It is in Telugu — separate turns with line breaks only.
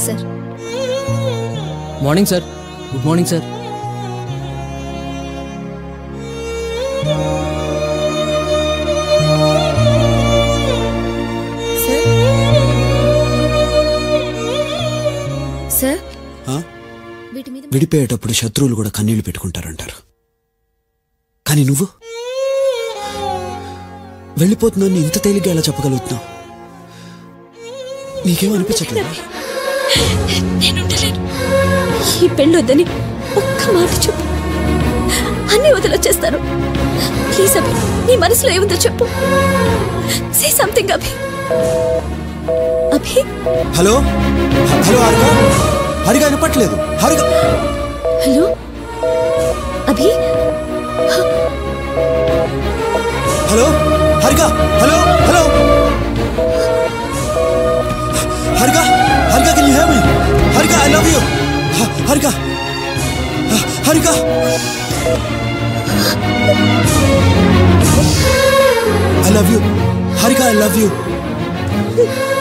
Morning sir
morning sir good morning sir
sir sir
ఆ?
వీటి మీద
విడిపోయేటప్పుడు శత్రువులు కూడా కన్నీళ్లు పెట్టుకుంటారంటారు కానీ నువ్వు వెళ్ళిపోతున్నాను ఇంత తేలిగ్గా ఎలా చెప్పగలుగుతున్నావు నీకేం అనిపించట్లేదు
నేను ఉండలేను ఈ పెళ్ళొద్దని ఒక్క మాట చెప్పు అన్ని వదిలొచ్చేస్తాను ప్లీజ్ అభి నీ మనసులో ఏముందో చెప్పు say something Abhi Abhi
hello హ- హలో హరిగా హరిగా వినపట్లేదు హరిగా
హలో అభి
హలో హరిగా హలో హలో హరిగా హరిగా కెన్ యూ హియర్ మీ హరిగా ఐ లవ్ యూ హరిగా హ- హరిగా ఐ లవ్ యూ హరిగా ఐ లవ్ యూ